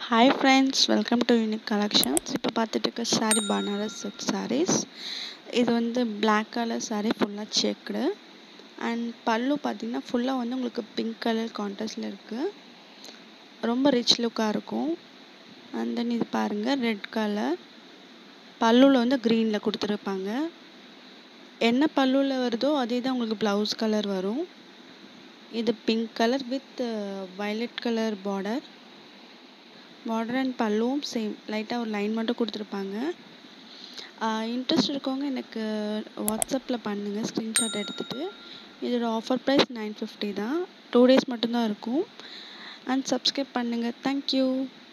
hi friends welcome to unique collections இப்போ பார்த்துட்டு இருக்க சாரீ பனாரஸ் சில்க் சாரீஸ் இது வந்து பிளாக் கலர் சாரீ ஃபுல்லாக செக்குடு அண்ட் பல்லு பார்த்திங்கன்னா ஃபுல்லாக வந்து உங்களுக்கு பிங்க் கலர் கான்ட்ராஸ்டில் இருக்குது ரொம்ப ரிச் லுக்காக இருக்கும் அண்ட் தென் இது பாருங்கள் ரெட் கலர் பல்லுவில் வந்து க்ரீனில் கொடுத்துருப்பாங்க என்ன பல்லுவில் வருதோ அதே தான் உங்களுக்கு ப்ளவுஸ் கலர் வரும் இது pink colour with violet colour border border and பல்லுவும் சேம் லைட்டாக ஒரு லைன் மட்டும் கொடுத்துருப்பாங்க இன்ட்ரெஸ்ட் இருக்கவங்க எனக்கு வாட்ஸ்அப்பில் பண்ணுங்கள் ஸ்க்ரீன்ஷாட் எடுத்துகிட்டு இதோட ஆஃபர் ப்ரைஸ் நைன் ஃபிஃப்டி தான் டூ டேஸ் மட்டும்தான் இருக்கும் அண்ட் சப்ஸ்கிரைப் பண்ணுங்கள் தேங்க்யூ